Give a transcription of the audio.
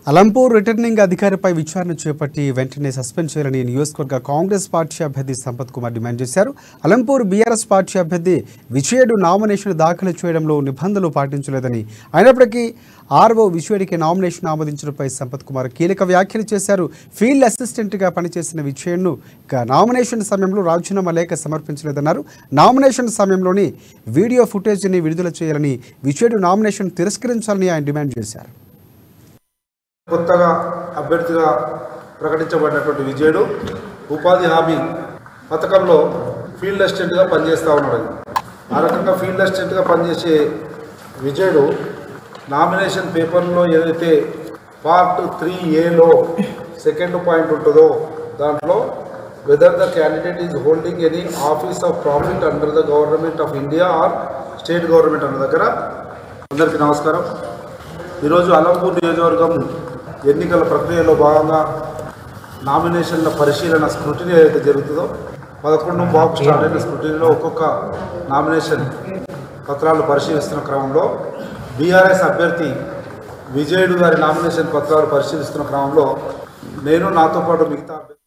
Alampur returning అధికారిపై విచారణ చేపట్టి వెంటనే సస్పెండ్ చేయాలని నియోజకవర్గ కాంగ్రెస్ పార్టీ అభ్యర్థి సంపత్ కుమార్ డిమాండ్ చేశారు అలంపూర్ బీఆర్ఎస్ పార్టీ అభ్యర్థి విజయుడు నామినేషన్ దాఖలు చేయడంలో నిబంధనలు పాటించలేదని అయినప్పటికీ ఆర్ఓ విజయుడికి నామినేషన్ ఆమోదించడంపై సంపత్ కుమార్ కీలక వ్యాఖ్యలు చేశారు ఫీల్డ్ అసిస్టెంట్గా పనిచేసిన విజయుడును ఇక నామినేషన్ సమయంలో రాజీనామా లేఖ సమర్పించలేదన్నారు నామినేషన్ సమయంలోని వీడియో ఫుటేజ్ని విడుదల చేయాలని విజయుడు నామినేషన్ తిరస్కరించాలని ఆయన డిమాండ్ చేశారు కొత్తగా అభ్యర్థిగా ప్రకటించబడినటువంటి విజయుడు ఉపాధి హామీ పథకంలో ఫీల్డ్ అసిస్టెంట్గా పనిచేస్తూ ఉన్నాడు ఆ రకంగా ఫీల్డ్ అసిస్టెంట్గా పనిచేసే విజయుడు నామినేషన్ పేపర్లో ఏదైతే పార్ట్ త్రీ ఏలో సెకండ్ పాయింట్ ఉంటుందో దాంట్లో whether the candidate is holding any office of profit under the government of India or state government అన్న దగ్గర అందరికీ నమస్కారం ఈరోజు అలంపూర్ నియోజకవర్గం ఎన్నికల ప్రక్రియలో భాగంగా నామినేషన్ల పరిశీలన స్క్రూటినీ ఏదైతే జరుగుతుందో పదకొండు బాక్స్ స్టార్ట్ అయిన స్క్రూటినీలో ఒక్కొక్క నామినేషన్ పత్రాలు పరిశీలిస్తున్న క్రమంలో బీఆర్ఎస్ అభ్యర్థి విజయుడు గారి నామినేషన్ పత్రాలు పరిశీలిస్తున్న క్రమంలో నేను నాతో పాటు మిగతా అభ్యర్థి